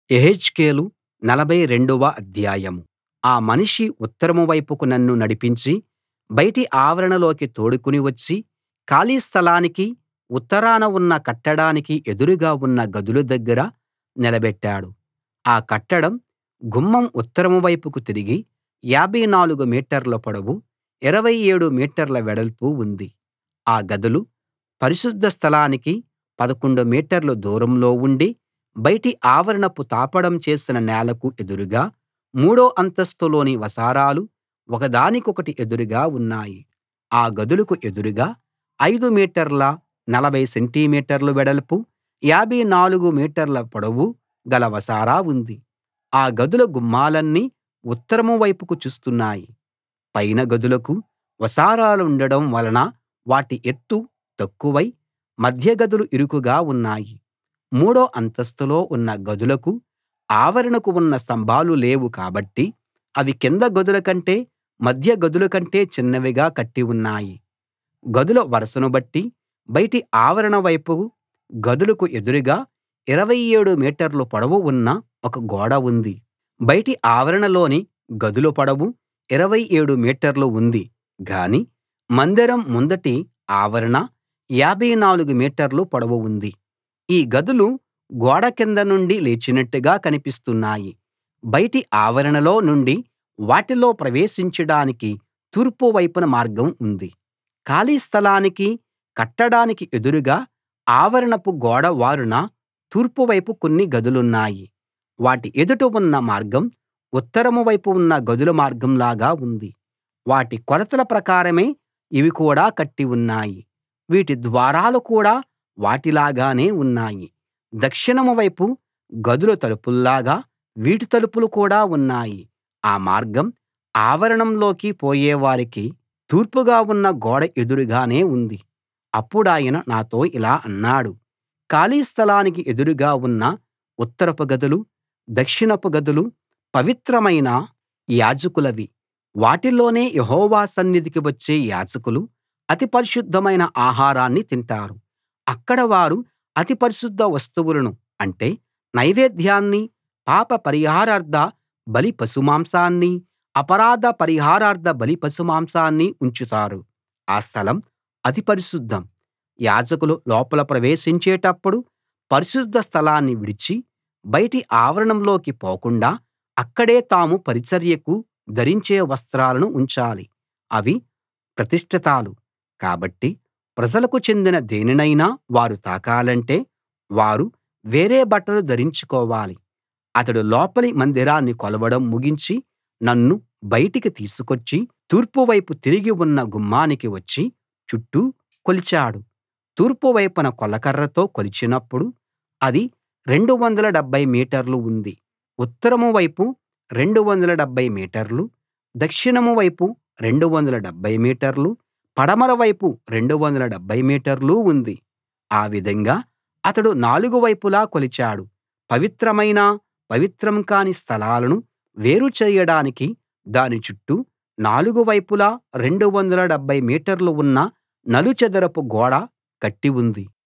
యెహెజ్కేలు నలభై రెండవ అధ్యాయం ఆ మనిషి ఉత్తరం వైపుకు నన్ను నడిపించి బయటి ఆవరణలోకి తోడుకుని వచ్చి ఖాళీ స్థలానికీ ఉత్తరాన ఉన్న కట్టడానికీ ఎదురుగా ఉన్న గదుల దగ్గర నిలబెట్టాడు ఆ కట్టడం గుమ్మం ఉత్తరం వైపుకు తిరిగి 54 మీటర్ల పొడవు 27 మీటర్ల వెడల్పు ఉంది ఆ గదులు పరిశుద్ధ స్థలానికి 11 మీటర్ల దూరంలో ఉండి బయటి ఆవరణపు తాపడం చేసిన నేలకు ఎదురుగా మూడో అంతస్తులోని వసారాలు ఒకదానికొకటి ఎదురుగా ఉన్నాయి ఆ గదులకు ఎదురుగా 5 మీటర్ల 40 సెంటి మీటర్ల వెడల్పు 54 మీటర్ల పొడవు గల వసారా ఉంది ఆ గదుల గుమ్మాలన్నీ ఉత్తరం వైపుకు చూస్తున్నాయి పైన గదులకు వసారాలుండడం వలన వాటి ఎత్తు తక్కువై మధ్య గదులు ఇరుకుగా ఉన్నాయి మూడో అంతస్తులో ఉన్న గదులకు ఆవరణకు ఉన్న స్తంభాలు లేవు కాబట్టి అవి కింద గదుల కంటే మధ్య గదుల కంటే చిన్నవిగా కట్టి ఉన్నాయి గదుల వరసను బట్టి బయటి ఆవరణ వైపు గదులకు ఎదురుగా 27 మీటర్ల పొడవు ఉన్న ఒక గోడ ఉంది బయటి ఆవరణలోని గదుల పొడవు 27 మీటర్లు ఉంది గాని మందిరం ముందటి ఆవరణ 54 మీటర్ల పొడవు ఉంది ఈ గదులు గోడ కింద నుండి లేచినట్టుగా కనిపిస్తున్నాయి బయటి ఆవరణలో నుండి వాటిలో ప్రవేశించడానికి తూర్పు వైపున మార్గం ఉంది ఖాళీ స్థలానికీ కట్టడానికీ ఎదురుగా ఆవరణపు గోడ వారున తూర్పు వైపు కొన్ని గదులున్నాయి వాటి ఎదుట ఉన్న మార్గం ఉత్తరం వైపు ఉన్న గదుల మార్గంలాగా ఉంది వాటి కొలతల ప్రకారమే ఇవి కూడా కట్టి ఉన్నాయి వీటి ద్వారాలు కూడా వాటిలాగానే ఉన్నాయి దక్షిణం వైపు గదుల తలుపుల్లాగా వీటి తలుపులు కూడా ఉన్నాయి ఆ మార్గం ఆవరణంలోకి పోయేవారికి తూర్పుగా ఉన్న గోడ ఎదురుగానే ఉంది అప్పుడాయన నాతో ఇలా అన్నాడు ఖాళీ స్థలానికి ఎదురుగా ఉన్న ఉత్తరపు గదులు దక్షిణపు గదులు పవిత్రమైన యాజకులవి వాటిలోనే యెహోవా సన్నిధికి వచ్చే యాజకులు అతి పరిశుద్ధమైన ఆహారాన్ని తింటారు అక్కడ వారు అతి పరిశుద్ధ వస్తువులను అంటే నైవేద్యాన్ని పాప పరిహారార్థ బలి పశుమాంసాన్ని అపరాధ పరిహారార్థ బలి పశుమాంసాన్ని ఉంచుతారు ఆ స్థలం అతి పరిశుద్ధం యాజకులు లోపల ప్రవేశించేటప్పుడు పరిశుద్ధ స్థలాన్ని విడిచి బయటి ఆవరణంలోకి పోకుండా అక్కడే తాము పరిచర్యకు ధరించే వస్త్రాలను ఉంచాలి అవి ప్రతిష్ఠితాలు కాబట్టి ప్రజలకు చెందిన దేనినైనా వారు తాకాలంటే వారు వేరే బట్టలు ధరించుకోవాలి అతడు లోపలి మందిరాన్ని కొలవడం ముగించి నన్ను బయటికి తీసుకొచ్చి తూర్పు వైపు తిరిగి ఉన్న గుమ్మానికి వచ్చి చుట్టూ కొలిచాడు తూర్పు వైపున కొలకర్రతో కొలిచినప్పుడు అది 270 మీటర్లు ఉంది ఉత్తరం వైపు 270 మీటర్లు దక్షిణం వైపు 270 మీటర్లు పడమర వైపు 270 మీటర్లు ఉంది ఆ విధంగా అతడు నాలుగు వైపులా కొలిచాడు పవిత్రమైన పవిత్రం కాని స్థలాలను వేరు చేయడానికి దాని చుట్టూ నాలుగు వైపులా 270 మీటర్లు ఉన్న నలుచదరపు గోడ కట్టి ఉంది